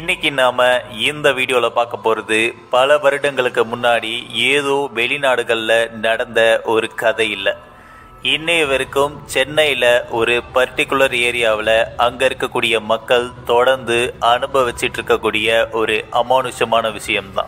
இன்னைக்கு நாம இந்த வீடியோல பார்க்க போறது பல வருடங்களுக்கு முன்னாடி ஏதோ வெளிநாடுகள்ல நடந்த ஒரு கதை இல்லை இன்னைய வரைக்கும் சென்னையில் ஒரு பர்டிகுலர் ஏரியாவில் அங்கே இருக்கக்கூடிய மக்கள் தொடர்ந்து அனுபவிச்சிட்டு இருக்கக்கூடிய ஒரு அமானுஷமான விஷயம்தான்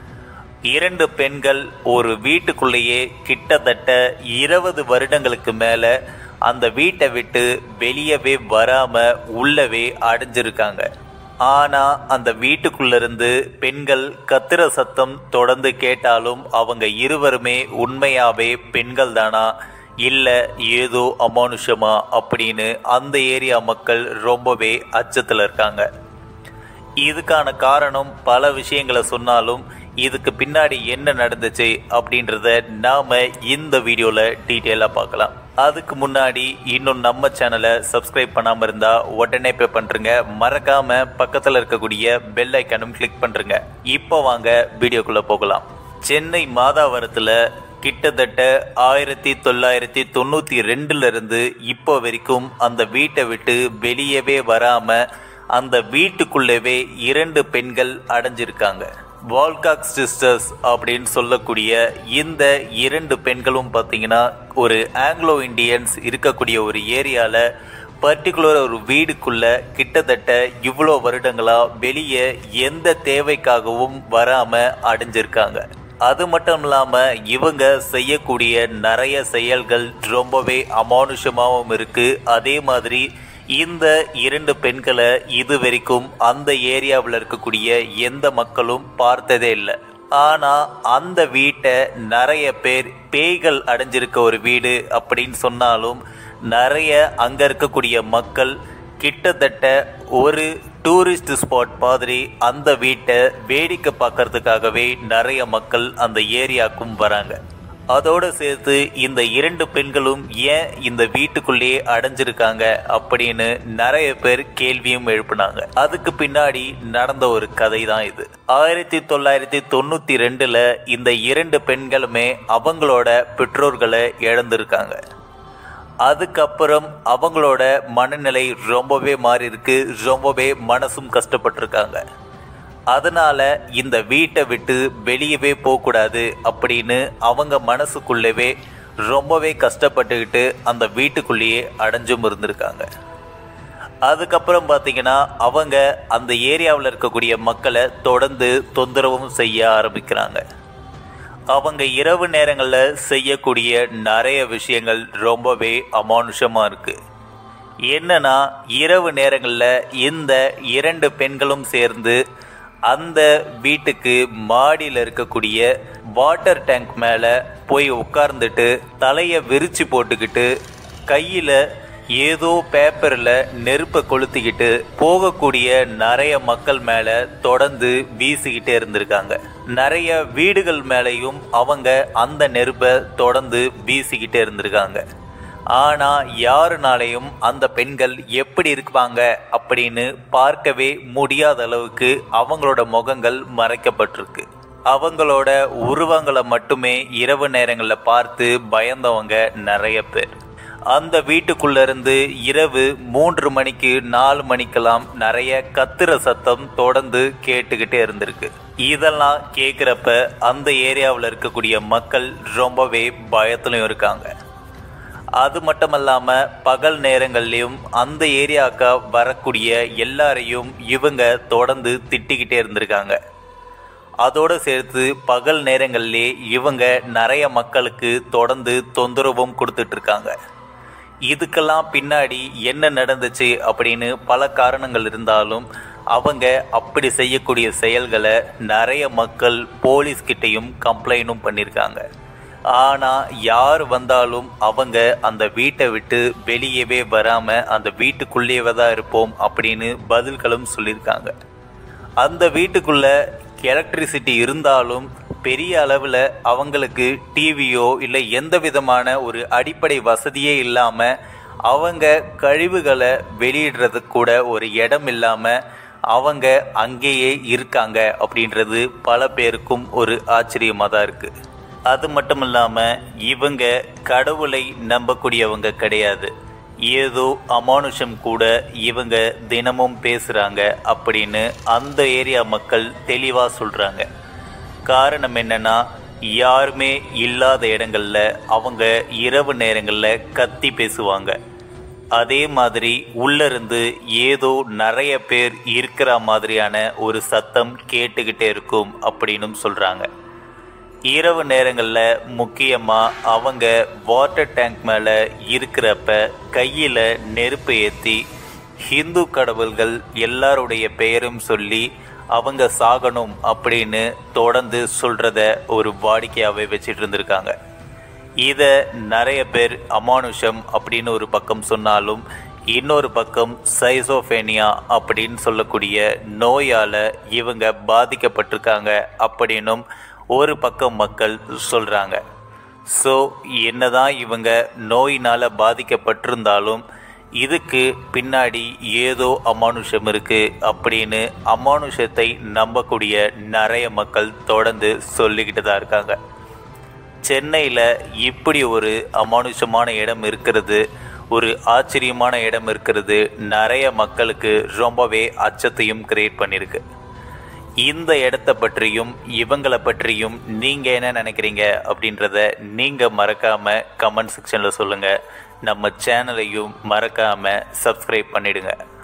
இரண்டு பெண்கள் ஒரு வீட்டுக்குள்ளேயே கிட்டத்தட்ட இருபது வருடங்களுக்கு மேலே அந்த வீட்டை விட்டு வெளியவே வராம உள்ளவே அடைஞ்சிருக்காங்க ஆனா அந்த வீட்டுக்குள்ள இருந்து பெண்கள் கத்துற சத்தம் தொடர்ந்து கேட்டாலும் அவங்க இருவருமே உண்மையாவே பெண்கள் தானா இல்ல ஏதோ அமானுஷமா அப்படின்னு அந்த ஏரியா மக்கள் ரொம்பவே அச்சத்துல இருக்காங்க இதுக்கான காரணம் பல விஷயங்களை சொன்னாலும் இதுக்கு பின்னாடி என்ன நடந்துச்சு அப்படின்றத நாம இந்த வீடியோல டீட்டெயிலா பார்க்கலாம் அதுக்கு முன்னாடி இன்னும் நம்ம சேனலை சப்ஸ்கிரைப் பண்ணாம இருந்தா உடனே பே பண்றீங்க மறக்காம பக்கத்துல இருக்கக்கூடிய பெல் ஐக்கனும் கிளிக் பண்றீங்க இப்போ வாங்க வீடியோக்குள்ள போகலாம் சென்னை மாதாவரத்துல கிட்டத்தட்ட ஆயிரத்தி தொள்ளாயிரத்தி தொண்ணூத்தி ரெண்டுல இருந்து இப்போ வரைக்கும் அந்த வீட்டை விட்டு வெளியவே வராம அந்த வீட்டுக்குள்ளவே இரண்டு பெண்கள் அடைஞ்சிருக்காங்க வால்காக் சிஸ்டர்ஸ் அப்படின்னு சொல்லக்கூடிய இந்த இரண்டு பெண்களும் பார்த்தீங்கன்னா ஒரு ஆங்கிலோ இண்டியன்ஸ் இருக்கக்கூடிய ஒரு ஏரியாவில் பர்டிகுலர் ஒரு வீடுக்குள்ள கிட்டத்தட்ட இவ்வளோ வருடங்களா வெளியே எந்த தேவைக்காகவும் வராம அடைஞ்சிருக்காங்க அது மட்டும் இல்லாம இவங்க செய்யக்கூடிய நிறைய செயல்கள் ரொம்பவே அமானுஷமாகவும் இருக்கு அதே மாதிரி இந்த இரண்டு பெண்களை இது வரைக்கும் அந்த ஏரியாவில் இருக்கக்கூடிய எந்த மக்களும் பார்த்ததே இல்லை ஆனா அந்த வீட்டை நிறைய பேர் பேய்கள் அடைஞ்சிருக்க ஒரு வீடு அப்படின்னு சொன்னாலும் நிறைய அங்க இருக்கக்கூடிய மக்கள் கிட்டத்தட்ட ஒரு டூரிஸ்ட் ஸ்பாட் மாதிரி அந்த வீட்டை வேடிக்கை பார்க்கறதுக்காகவே நிறைய மக்கள் அந்த ஏரியாவுக்கும் வராங்க அதோடு சேர்த்து இந்த இரண்டு பெண்களும் ஏன் இந்த வீட்டுக்குள்ளேயே அடைஞ்சிருக்காங்க அப்படின்னு நிறைய பேர் கேள்வியும் எழுப்பினாங்க அதுக்கு பின்னாடி நடந்த ஒரு கதை தான் இது ஆயிரத்தி தொள்ளாயிரத்தி தொண்ணூத்தி ரெண்டுல இந்த இரண்டு பெண்களுமே அவங்களோட பெற்றோர்களை இழந்திருக்காங்க அதுக்கப்புறம் அவங்களோட மனநிலை ரொம்பவே மாறி இருக்கு ரொம்பவே மனசும் கஷ்டப்பட்டிருக்காங்க அதனால இந்த வீட்டை விட்டு வெளியவே போகக்கூடாது அப்படின்னு அவங்க மனசுக்குள்ளவே ரொம்பவே கஷ்டப்பட்டுக்கிட்டு அந்த வீட்டுக்குள்ளேயே அடைஞ்சும் இருந்திருக்காங்க அதுக்கப்புறம் பார்த்தீங்கன்னா அவங்க அந்த ஏரியாவில் இருக்கக்கூடிய மக்களை தொடர்ந்து தொந்தரவும் செய்ய ஆரம்பிக்கிறாங்க அவங்க இரவு நேரங்களில் செய்யக்கூடிய நிறைய விஷயங்கள் ரொம்பவே அமானுஷமாக இருக்குது என்னன்னா இரவு நேரங்களில் இந்த இரண்டு பெண்களும் சேர்ந்து அந்த வீட்டுக்கு மாடியில் இருக்கக்கூடிய வாட்டர் டேங்க் மேலே போய் உட்கார்ந்துட்டு தலையை விரிச்சு போட்டுக்கிட்டு கையில் ஏதோ பேப்பரில் நெருப்பை கொளுத்திக்கிட்டு போகக்கூடிய நிறைய மக்கள் மேலே தொடர்ந்து வீசிக்கிட்டே இருந்திருக்காங்க நிறைய வீடுகள் மேலேயும் அவங்க அந்த நெருப்பை தொடர்ந்து வீசிக்கிட்டே இருந்திருக்காங்க ஆனா யாருனாலையும் அந்த பெண்கள் எப்படி இருப்பாங்க அப்படின்னு பார்க்கவே முடியாத அளவுக்கு அவங்களோட முகங்கள் மறைக்கப்பட்டிருக்கு அவங்களோட உருவங்களை மட்டுமே இரவு நேரங்களில் பார்த்து பயந்தவங்க நிறைய பேர் அந்த வீட்டுக்குள்ள இருந்து இரவு மூன்று மணிக்கு நாலு மணிக்கெல்லாம் நிறைய கத்துற சத்தம் தொடர்ந்து கேட்டுக்கிட்டே இருந்திருக்கு இதெல்லாம் கேட்குறப்ப அந்த ஏரியாவில் இருக்கக்கூடிய மக்கள் ரொம்பவே பயத்துலையும் இருக்காங்க அது மட்டும் இல்லாமல் பகல் நேரங்கள்லையும் அந்த ஏரியாவுக்கு வரக்கூடிய எல்லாரையும் இவங்க தொடர்ந்து திட்டிக்கிட்டே இருந்திருக்காங்க அதோடு சேர்த்து பகல் நேரங்கள்லே இவங்க நிறைய மக்களுக்கு தொடர்ந்து தொந்தரவும் கொடுத்துட்டு இருக்காங்க இதுக்கெல்லாம் பின்னாடி என்ன நடந்துச்சு அப்படின்னு பல காரணங்கள் இருந்தாலும் அவங்க அப்படி செய்யக்கூடிய செயல்களை நிறைய மக்கள் போலீஸ்கிட்டையும் கம்ப்ளைண்ட்டும் பண்ணியிருக்காங்க ஆனால் யார் வந்தாலும் அவங்க அந்த வீட்டை விட்டு வெளியவே வராமல் அந்த வீட்டுக்குள்ளேயே தான் இருப்போம் அப்படின்னு பதில்களும் சொல்லியிருக்காங்க அந்த வீட்டுக்குள்ள எலக்ட்ரிசிட்டி இருந்தாலும் பெரிய அளவில் அவங்களுக்கு டிவியோ இல்லை எந்த விதமான ஒரு அடிப்படை வசதியே இல்லாமல் அவங்க கழிவுகளை வெளியிடுறதுக்கு கூட ஒரு இடம் இல்லாமல் அவங்க அங்கேயே இருக்காங்க அப்படின்றது பல பேருக்கும் ஒரு ஆச்சரியமாக தான் இருக்குது அது மட்டும் இல்லாமல் இவங்க கடவுளை நம்பக்கூடியவங்க கிடையாது ஏதோ அமானுஷம் கூட இவங்க தினமும் பேசுகிறாங்க அப்படின்னு அந்த ஏரியா மக்கள் தெளிவாக சொல்கிறாங்க காரணம் என்னன்னா யாருமே இல்லாத இடங்கள்ல அவங்க இரவு நேரங்களில் கத்தி பேசுவாங்க அதே மாதிரி உள்ள இருந்து ஏதோ நிறைய பேர் இருக்கிற மாதிரியான ஒரு சத்தம் கேட்டுக்கிட்டே இருக்கும் அப்படின்னு சொல்றாங்க இரவு நேரங்களில் முக்கியமாக அவங்க வாட்டர் டேங்க் மேலே இருக்கிறப்ப கையில் நெருப்பு ஏற்றி ஹிந்து கடவுள்கள் எல்லாருடைய பெயரும் சொல்லி அவங்க சாகணும் அப்படின்னு தொடர்ந்து சொல்கிறத ஒரு வாடிக்கையாகவே வச்சிட்டு இருந்திருக்காங்க இதை நிறைய பேர் அமானுஷம் அப்படின்னு ஒரு பக்கம் சொன்னாலும் இன்னொரு பக்கம் சைசோஃபேனியா அப்படின்னு சொல்லக்கூடிய நோயால் இவங்க பாதிக்கப்பட்டிருக்காங்க அப்படின்னும் ஒரு பக்கம் மக்கள் சொல்கிறாங்க ஸோ என்னதான் இவங்க நோயினால் பாதிக்கப்பட்டிருந்தாலும் இதுக்கு பின்னாடி ஏதோ அமானுஷம் இருக்கு அப்படின்னு அமானுஷத்தை நம்பக்கூடிய நிறைய மக்கள் தொடர்ந்து சொல்லிக்கிட்டு தான் இருக்காங்க சென்னையில் இப்படி ஒரு அமானுஷமான இடம் இருக்கிறது ஒரு ஆச்சரியமான இடம் இருக்கிறது நிறைய மக்களுக்கு ரொம்பவே அச்சத்தையும் கிரியேட் பண்ணியிருக்கு இந்த இடத்த பற்றியும் இவங்களை பற்றியும் நீங்கள் என்ன நினைக்கிறீங்க அப்படின்றத நீங்கள் மறக்காமல் கமெண்ட் செக்ஷனில் சொல்லுங்கள் நம்ம சேனலையும் மறக்காமல் சப்ஸ்கிரைப் பண்ணிடுங்க